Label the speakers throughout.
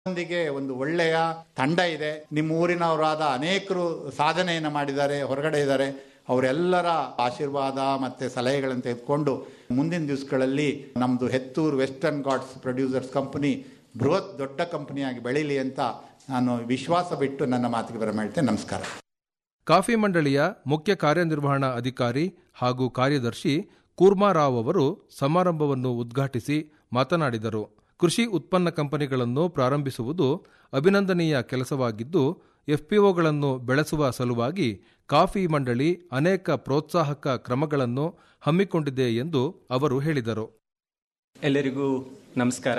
Speaker 1: ಒಂದಿಗೆ ಒಂದು ಒಳ್ಳೆಯ ತಂಡ ಇದೆ ನಿಮ್ಮ ಊರಿನವರಾದ ಅನೇಕರು ಸಾಧನೆಯನ್ನು ಮಾಡಿದ್ದಾರೆ ಹೊರಗಡೆ ಇದ್ದಾರೆ ಅವರೆಲ್ಲರ ಆಶೀರ್ವಾದ ಮತ್ತೆ ಸಲಹೆಗಳನ್ನು ತೆಗೆದುಕೊಂಡು ಮುಂದಿನ ದಿವಸಗಳಲ್ಲಿ ನಮ್ಮದು Hethur western ghats producers company ಬೃಹತ್ ದೊಡ್ಡ ಕಂಪನಿಯಾಗಿ ಬೆಳೀಲಿ ಅಂತ ನಾನು ವಿಶ್ವಾಸ ಬಿಟ್ಟು ನನ್ನ ಮಾತಿಗೆ ಬರಮಾಡ್ತೇನೆ ನಮಸ್ಕಾರ
Speaker 2: ಕಾಫಿ ಮಂಡಳಿಯ ಮುಖ್ಯ ಕಾರ್ಯನಿರ್ವಹಣಾ ಅಧಿಕಾರಿ ಹಾಗೂ ಕಾರ್ಯದರ್ಶಿ ಕೂರ್ಮಾರಾವ್ ಅವರು ಸಮಾರಂಭವನ್ನು ಉದ್ಘಾಟಿಸಿ ಮಾತನಾಡಿದರು ಕೃಷಿ ಉತ್ಪನ್ನ ಕಂಪನಿಗಳನ್ನು ಪ್ರಾರಂಭಿಸುವುದು ಅಭಿನಂದನೀಯ ಕೆಲಸವಾಗಿದ್ದು ಎಫ್ಪಿಒಗಳನ್ನು ಬೆಳೆಸುವ ಸಲುವಾಗಿ ಕಾಫಿ ಮಂಡಳಿ ಅನೇಕ ಪ್ರೋತ್ಸಾಹಕ ಕ್ರಮಗಳನ್ನು ಹಮ್ಮಿಕೊಂಡಿದೆ ಎಂದು ಅವರು ಹೇಳಿದರು
Speaker 3: ಎಲ್ಲರಿಗೂ ನಮಸ್ಕಾರ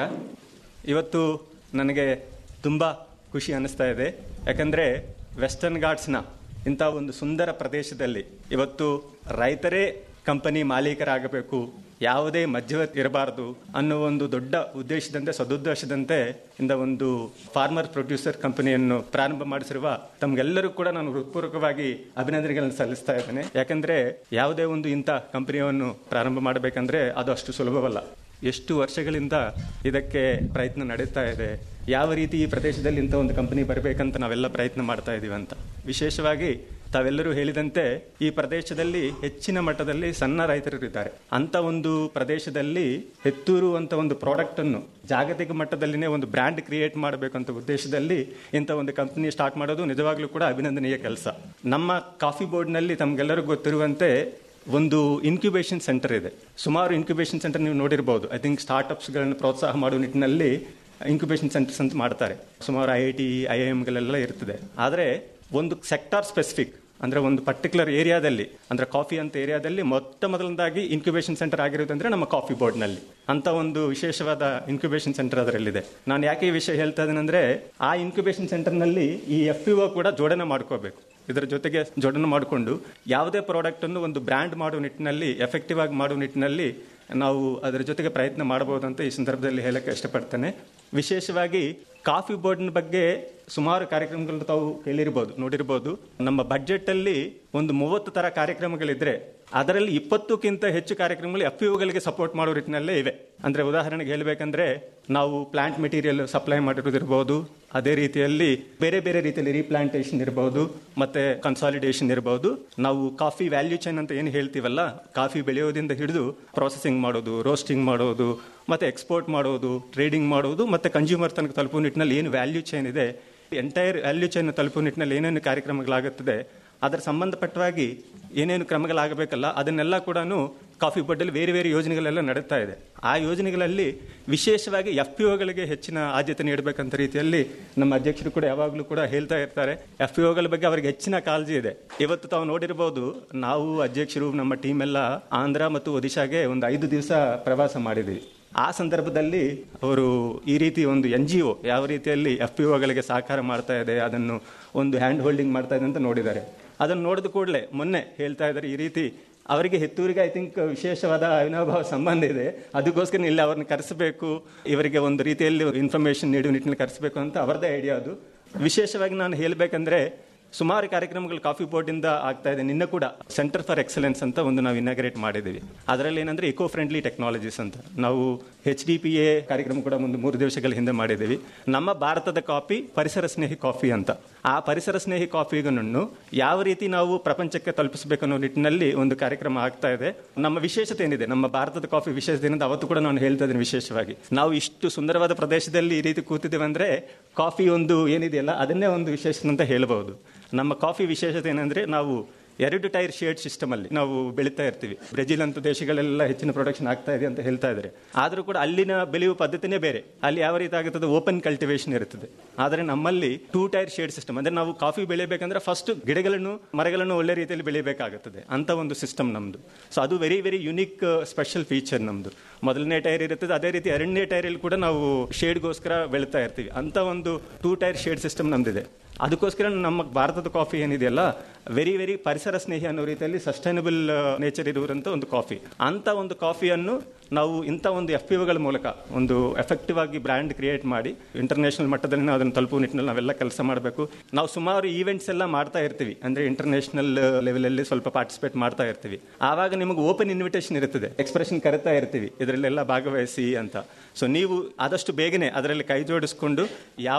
Speaker 3: ಇವತ್ತು ನನಗೆ ತುಂಬ ಖುಷಿ ಅನ್ನಿಸ್ತಾ ಇದೆ ಯಾಕಂದರೆ ವೆಸ್ಟರ್ನ್ ಘಾಟ್ಸ್ನ ಇಂಥ ಒಂದು ಸುಂದರ ಪ್ರದೇಶದಲ್ಲಿ ಇವತ್ತು ರೈತರೇ ಕಂಪನಿ ಮಾಲೀಕರಾಗಬೇಕು ಯಾವುದೇ ಮಧ್ಯವರ್ತಿ ಇರಬಾರದು ಅನ್ನೋ ಒಂದು ದೊಡ್ಡ ಉದ್ದೇಶದಂತೆ ಸದುದ್ದೇಶದಂತೆ ಇಂದ ಒಂದು ಫಾರ್ಮರ್ ಪ್ರೊಡ್ಯೂಸರ್ ಕಂಪನಿಯನ್ನು ಪ್ರಾರಂಭ ಮಾಡಿಸಿರುವ ತಮಗೆಲ್ಲರೂ ಕೂಡ ನಾನು ಹೃತ್ಪೂರ್ವಕವಾಗಿ ಅಭಿನಂದನೆಗಳನ್ನು ಸಲ್ಲಿಸ್ತಾ ಇದ್ದೇನೆ ಯಾಕಂದ್ರೆ ಯಾವುದೇ ಒಂದು ಇಂಥ ಕಂಪನಿಯನ್ನು ಪ್ರಾರಂಭ ಮಾಡಬೇಕಂದ್ರೆ ಅದು ಅಷ್ಟು ಸುಲಭವಲ್ಲ ಎಷ್ಟು ವರ್ಷಗಳಿಂದ ಇದಕ್ಕೆ ಪ್ರಯತ್ನ ನಡೀತಾ ಇದೆ ಯಾವ ರೀತಿ ಈ ಪ್ರದೇಶದಲ್ಲಿ ಇಂಥ ಒಂದು ಕಂಪನಿ ಬರಬೇಕಂತ ನಾವೆಲ್ಲ ಪ್ರಯತ್ನ ಮಾಡ್ತಾ ಇದೀವಿ ಅಂತ ವಿಶೇಷವಾಗಿ ತಾವೆಲ್ಲರೂ ಹೇಳಿದಂತೆ ಈ ಪ್ರದೇಶದಲ್ಲಿ ಹೆಚ್ಚಿನ ಮಟ್ಟದಲ್ಲಿ ಸಣ್ಣ ರೈತರು ಇದ್ದಾರೆ ಅಂತ ಒಂದು ಪ್ರದೇಶದಲ್ಲಿ ಹೆತ್ತೂರು ಅಂತ ಒಂದು ಪ್ರಾಡಕ್ಟ್ ಅನ್ನು ಜಾಗತಿಕ ಮಟ್ಟದಲ್ಲಿನೇ ಒಂದು ಬ್ರ್ಯಾಂಡ್ ಕ್ರಿಯೇಟ್ ಮಾಡಬೇಕು ಅಂತ ಉದ್ದೇಶದಲ್ಲಿ ಇಂಥ ಒಂದು ಕಂಪನಿ ಸ್ಟಾರ್ಟ್ ಮಾಡೋದು ನಿಜವಾಗ್ಲೂ ಕೂಡ ಅಭಿನಂದನೀಯ ಕೆಲಸ ನಮ್ಮ ಕಾಫಿ ಬೋರ್ಡ್ನಲ್ಲಿ ತಮಗೆಲ್ಲರಿಗೂ ಗೊತ್ತಿರುವಂತೆ ಒಂದು ಇನ್ಕ್ಯುಬೇಷನ್ ಸೆಂಟರ್ ಇದೆ ಸುಮಾರು ಇನ್ಕ್ಯುಬೇಷನ್ ಸೆಂಟರ್ ನೀವು ನೋಡಿರ್ಬೋದು ಐ ಥಿಂಕ್ ಸ್ಟಾರ್ಟ್ಅಪ್ಸ್ಗಳನ್ನು ಪ್ರೋತ್ಸಾಹ ಮಾಡುವ ನಿಟ್ಟಿನಲ್ಲಿ ಇನ್ಕ್ಯುಬೇಷನ್ ಸೆಂಟರ್ಸ್ ಅಂತ ಮಾಡ್ತಾರೆ ಸುಮಾರು I I T I I ಎಮ್ಗಳೆಲ್ಲ ಇರ್ತದೆ ಆದರೆ ಒಂದು ಸೆಕ್ಟಾರ್ ಸ್ಪೆಸಿಫಿಕ್ ಅಂದ್ರೆ ಒಂದು ಪರ್ಟಿಕ್ಯುಲರ್ ಏರಿಯಾದಲ್ಲಿ ಅಂದ್ರೆ ಕಾಫಿ ಅಂತ ಏರಿಯಾದಲ್ಲಿ ಮೊತ್ತ ಮೊದಲನೇದಾಗಿ ಇನ್ಕ್ಯುಬೇಷನ್ ಸೆಂಟರ್ ಆಗಿರೋದಂದ್ರೆ ನಮ್ಮ ಕಾಫಿ ಬೋರ್ಡ್ನಲ್ಲಿ ಅಂತ ಒಂದು ವಿಶೇಷವಾದ ಇನ್ಕ್ಯುಬೇಷನ್ ಸೆಂಟರ್ ಅದರಲ್ಲಿದೆ ನಾನು ಯಾಕೆ ಈ ವಿಷಯ ಹೇಳ್ತಾ ಇದ್ದೇನೆಂದ್ರೆ ಆ ಇನ್ಕ್ಯುಬೇಷನ್ ಸೆಂಟರ್ನಲ್ಲಿ ಈ ಎಫ್ ಪಿ ಕೂಡ ಜೋಡಣೆ ಮಾಡ್ಕೋಬೇಕು ಇದರ ಜೊತೆಗೆ ಜೋಡಣೆ ಮಾಡಿಕೊಂಡು ಯಾವುದೇ ಪ್ರಾಡಕ್ಟ್ ಅನ್ನು ಒಂದು ಬ್ರ್ಯಾಂಡ್ ಮಾಡುವ ನಿಟ್ಟಿನಲ್ಲಿ ಎಫೆಕ್ಟಿವ್ ಆಗಿ ಮಾಡುವ ನಿಟ್ಟಿನಲ್ಲಿ ನಾವು ಅದರ ಜೊತೆಗೆ ಪ್ರಯತ್ನ ಮಾಡಬಹುದು ಅಂತ ಈ ಸಂದರ್ಭದಲ್ಲಿ ಹೇಳಕ್ಕೆ ಇಷ್ಟಪಡ್ತೇನೆ ವಿಶೇಷವಾಗಿ ಕಾಫಿ ಬೋರ್ಡ್ನ ಬಗ್ಗೆ ಸುಮಾರು ಕಾರ್ಯಕ್ರಮಗಳನ್ನು ತಾವು ಕೇಳಿರ್ಬೋದು ನೋಡಿರ್ಬೋದು ನಮ್ಮ ಬಜೆಟ್ ಅಲ್ಲಿ ಒಂದು ಮೂವತ್ತು ತರ ಕಾರ್ಯಕ್ರಮಗಳಿದ್ರೆ ಅದರಲ್ಲಿ ಇಪ್ಪತ್ತಕ್ಕಿಂತ ಹೆಚ್ಚು ಕಾರ್ಯಕ್ರಮಗಳು ಎಫ್ ಗಳಿಗೆ ಸಪೋರ್ಟ್ ಮಾಡೋ ರೀತಿನಲ್ಲೇ ಇವೆ ಅಂದ್ರೆ ಉದಾಹರಣೆಗೆ ಹೇಳಬೇಕಂದ್ರೆ ನಾವು ಪ್ಲಾಂಟ್ ಮೆಟೀರಿಯಲ್ ಸಪ್ಲೈ ಮಾಡಿರೋದಿರ್ಬೋದು ಅದೇ ರೀತಿಯಲ್ಲಿ ಬೇರೆ ಬೇರೆ ರೀತಿಯಲ್ಲಿ ರೀಪ್ಲಾಂಟೇಶನ್ ಇರಬಹುದು ಮತ್ತೆ ಕನ್ಸಾಲಿಡೇಷನ್ ಇರಬಹುದು ನಾವು ಕಾಫಿ ವ್ಯಾಲ್ಯೂ ಚೈನ್ ಅಂತ ಏನು ಹೇಳ್ತೀವಲ್ಲ ಕಾಫಿ ಬೆಳೆಯೋದ್ರಿಂದ ಹಿಡಿದು ಪ್ರಾಸೆಸಿಂಗ್ ಮಾಡೋದು ರೋಸ್ಟಿಂಗ್ ಮಾಡೋದು ಮತ್ತೆ ಎಕ್ಸ್ಪೋರ್ಟ್ ಮಾಡೋದು ಟ್ರೇಡಿಂಗ್ ಮಾಡೋದು ಮತ್ತೆ ಕನ್ಸ್ಯೂಮರ್ ತನಕ ತಲುಪುವ ನಿಟ್ಟಿನಲ್ಲಿ ಏನು ವ್ಯಾಲ್ಯೂ ಚೈನ್ ಇದೆ ಎಂಟೈರ್ ವ್ಯಾಲ್ಯೂ ಚೈನ್ ತಲುಪುವ ನಿಟ್ಟಿನಲ್ಲಿ ಏನೇನು ಕಾರ್ಯಕ್ರಮಗಳಾಗುತ್ತದೆ ಅದರ ಸಂಬಂಧಪಟ್ಟವಾಗಿ ಏನೇನು ಕ್ರಮಗಳಾಗಬೇಕಲ್ಲ ಅದನ್ನೆಲ್ಲ ಕೂಡ ಕಾಫಿ ಬೋರ್ಡಲ್ಲಿ ಬೇರೆ ಬೇರೆ ಯೋಜನೆಗಳೆಲ್ಲ ನಡೀತಾ ಇದೆ ಆ ಯೋಜನೆಗಳಲ್ಲಿ ವಿಶೇಷವಾಗಿ ಎಫ್ ಪಿ ಒಗಳಿಗೆ ಹೆಚ್ಚಿನ ಆದ್ಯತೆ ನೀಡಬೇಕಂತ ರೀತಿಯಲ್ಲಿ ನಮ್ಮ ಅಧ್ಯಕ್ಷರು ಕೂಡ ಯಾವಾಗಲೂ ಕೂಡ ಹೇಳ್ತಾ ಇರ್ತಾರೆ ಎಫ್ ಪಿ ಒಗಳ ಬಗ್ಗೆ ಅವರಿಗೆ ಹೆಚ್ಚಿನ ಕಾಳಜಿ ಇದೆ ಇವತ್ತು ತಾವು ನೋಡಿರಬಹುದು ನಾವು ಅಧ್ಯಕ್ಷರು ನಮ್ಮ ಟೀಮ್ ಎಲ್ಲ ಆಂಧ್ರ ಮತ್ತು ಒಡಿಶಾಗೆ ಒಂದು ಐದು ದಿವಸ ಪ್ರವಾಸ ಮಾಡಿದ್ವಿ ಆ ಸಂದರ್ಭದಲ್ಲಿ ಅವರು ಈ ರೀತಿ ಒಂದು ಎನ್ ಜಿ ಒ ಯಾವ ರೀತಿಯಲ್ಲಿ ಎಫ್ ಪಿ ಒಗಳಿಗೆ ಸಹಕಾರ ಮಾಡ್ತಾ ಇದೆ ಅದನ್ನು ಒಂದು ಹ್ಯಾಂಡ್ ಹೋಲ್ಡಿಂಗ್ ಮಾಡ್ತಾ ಇದೆ ಅಂತ ನೋಡಿದ್ದಾರೆ ಅದನ್ನು ನೋಡಿದ ಕೂಡಲೇ ಮೊನ್ನೆ ಹೇಳ್ತಾ ಇದ್ದಾರೆ ಈ ರೀತಿ ಅವರಿಗೆ ಹೆತ್ತೂರಿಗೆ ಐ ಥಿಂಕ್ ವಿಶೇಷವಾದ ಅವಿನಾಭಾವ ಸಂಬಂಧ ಇದೆ ಅದಕ್ಕೋಸ್ಕರ ಇಲ್ಲಿ ಅವ್ರನ್ನ ಕರೆಸಬೇಕು ಇವರಿಗೆ ಒಂದು ರೀತಿಯಲ್ಲಿ ಇನ್ಫಾರ್ಮೇಶನ್ ನೀಡುವ ನಿಟ್ಟಿನಲ್ಲಿ ಕರೆಸಬೇಕು ಅಂತ ಅವರದೇ ಐಡಿಯಾ ಅದು ವಿಶೇಷವಾಗಿ ನಾನು ಹೇಳಬೇಕಂದ್ರೆ ಸುಮಾರು ಕಾರ್ಯಕ್ರಮಗಳು ಕಾಫಿ ಬೋರ್ಡ್ ಇಂದ ಆಗ್ತಾ ಇದೆ ನಿನ್ನ ಕೂಡ ಸೆಂಟರ್ ಫಾರ್ ಎಕ್ಸಲೆನ್ಸ್ ಅಂತ ಒಂದು ನಾವು ಇನಾಗ್ರೇಟ್ ಮಾಡಿದ್ದೀವಿ ಅದರಲ್ಲಿ ಏನಂದ್ರೆ ಇಕೋ ಫ್ರೆಂಡ್ಲಿ ಟೆಕ್ನಾಲಜೀಸ್ ಅಂತ ನಾವು ಎಚ್ ಡಿ ಪಿ ಎ ಕಾರ್ಯಕ್ರಮ ಕೂಡ ಒಂದು ಮೂರು ದಿವಸಗಳ ಹಿಂದೆ ಮಾಡಿದ್ದೀವಿ ನಮ್ಮ ಭಾರತದ ಕಾಫಿ ಪರಿಸರ ಸ್ನೇಹಿ ಕಾಫಿ ಅಂತ ಆ ಪರಿಸರ ಸ್ನೇಹಿ ಕಾಫಿಗಳನ್ನು ಯಾವ ರೀತಿ ನಾವು ಪ್ರಪಂಚಕ್ಕೆ ತಲುಪಿಸಬೇಕು ಅನ್ನೋ ನಿಟ್ಟಿನಲ್ಲಿ ಒಂದು ಕಾರ್ಯಕ್ರಮ ಆಗ್ತಾ ಇದೆ ನಮ್ಮ ವಿಶೇಷತೆ ಏನಿದೆ ನಮ್ಮ ಭಾರತದ ಕಾಫಿ ವಿಶೇಷತೆ ಏನಿದೆ ಅವತ್ತು ಕೂಡ ನಾನು ಹೇಳ್ತಾ ಇದ್ದೀನಿ ವಿಶೇಷವಾಗಿ ನಾವು ಇಷ್ಟು ಸುಂದರವಾದ ಪ್ರದೇಶದಲ್ಲಿ ಈ ರೀತಿ ಕೂತಿದ್ದೇವೆ ಅಂದ್ರೆ ಕಾಫಿ ಒಂದು ಏನಿದೆಯಲ್ಲ ಅದನ್ನೇ ಒಂದು ವಿಶೇಷ ಅಂತ ಹೇಳಬಹುದು ನಮ್ಮ ಕಾಫಿ ವಿಶೇಷತೆ ಏನಂದ್ರೆ ನಾವು ಎರಡು ಟೈರ್ ಶೇಡ್ ಸಿಸ್ಟಮ್ ಅಲ್ಲಿ ನಾವು ಬೆಳೀತಾ ಇರ್ತೀವಿ ಬ್ರೆಜಿಲ್ ಅಂತ ದೇಶಗಳೆಲ್ಲ ಹೆಚ್ಚಿನ ಪ್ರೊಡಕ್ಷನ್ ಆಗ್ತಾ ಇದೆ ಅಂತ ಹೇಳ್ತಾ ಇದ್ದಾರೆ ಆದ್ರೂ ಕೂಡ ಅಲ್ಲಿನ ಬೆಳೆಯುವ ಪದ್ಧತಿನೇ ಬೇರೆ ಅಲ್ಲಿ ಯಾವ ರೀತಿ ಆಗುತ್ತದೆ ಓಪನ್ ಕಲ್ಟಿವೇಶನ್ ಇರುತ್ತದೆ ಆದರೆ ನಮ್ಮಲ್ಲಿ ಟೂ ಟೈರ್ ಶೇಡ್ ಸಿಸ್ಟಮ್ ಅಂದ್ರೆ ನಾವು ಕಾಫಿ ಬೆಳಿಬೇಕಂದ್ರೆ ಫಸ್ಟ್ ಗಿಡಗಳನ್ನು ಮರಗಳನ್ನು ಒಳ್ಳೆ ರೀತಿಯಲ್ಲಿ ಬೆಳಿಬೇಕಾಗುತ್ತದೆ ಅಂತ ಒಂದು ಸಿಸ್ಟಮ್ ನಮ್ದು ಸೊ ಅದು very very unique special feature ನಮ್ದು ಮೊದಲನೇ ಟೈರ್ ಇರುತ್ತದೆ ಅದೇ ರೀತಿ ಎರಡನೇ ಟೈರಲ್ಲಿ ಕೂಡ ನಾವು ಶೇಡ್ಗೋಸ್ಕರ ಬೆಳಿತಾ ಇರ್ತೀವಿ ಅಂತ ಒಂದು ಟೂ ಟೈರ್ ಶೇಡ್ ಸಿಸ್ಟಮ್ ನಮ್ದಿದೆ ಅದಕ್ಕೋಸ್ಕರ ನಮ್ಮ ಭಾರತದ ಕಾಫಿ ಏನಿದೆಯಲ್ಲ ವೆರಿ ವೆರಿ ಪರಿಸರ ಸ್ನೇಹಿ ಅನ್ನೋ ರೀತಿಯಲ್ಲಿ ಸಸ್ಟೈನಬಲ್ ನೇಚರ್ ಇರುವಂತ ಒಂದು ಕಾಫಿ ಅಂತ ಒಂದು ಕಾಫಿಯನ್ನು ನಾವು ಇಂಥ ಒಂದು ಎಫ್ ಪಿ ಒಗಳ ಮೂಲಕ ಒಂದು ಎಫೆಕ್ಟಿವ್ ಆಗಿ ಬ್ರ್ಯಾಂಡ್ ಕ್ರಿಯೇಟ್ ಮಾಡಿ ಇಂಟರ್ನ್ಯಾಷನಲ್ ಮಟ್ಟದಲ್ಲಿ ನಾವು ಅದನ್ನು ತಲುಪುವ ನಿಟ್ಟಿನಲ್ಲಿ ನಾವೆಲ್ಲ ಕೆಲಸ ಮಾಡಬೇಕು ನಾವು ಸುಮಾರು ಈವೆಂಟ್ಸ್ ಎಲ್ಲ ಮಾಡ್ತಾ ಇರ್ತೀವಿ ಅಂದ್ರೆ ಇಂಟರ್ನ್ಯಾಷನಲ್ ಲೆವೆಲಲ್ಲಿ ಸ್ವಲ್ಪ ಪಾರ್ಟಿಸಿಪೇಟ್ ಮಾಡ್ತಾ ಇರ್ತೀವಿ ಆವಾಗ ನಿಮಗೆ ಓಪನ್ ಇನ್ವಿಟೇಷನ್ ಇರುತ್ತದೆ ಎಕ್ಸ್ಪ್ರೆಷನ್ ಕರಿತಾ ಇರ್ತೀವಿ ಇದರಲ್ಲೆಲ್ಲ ಭಾಗವಹಿಸಿ ಅಂತ ಸೊ ನೀವು ಆದಷ್ಟು ಬೇಗನೆ ಅದರಲ್ಲಿ ಕೈ ಜೋಡಿಸ್ಕೊಂಡು ಯಾವ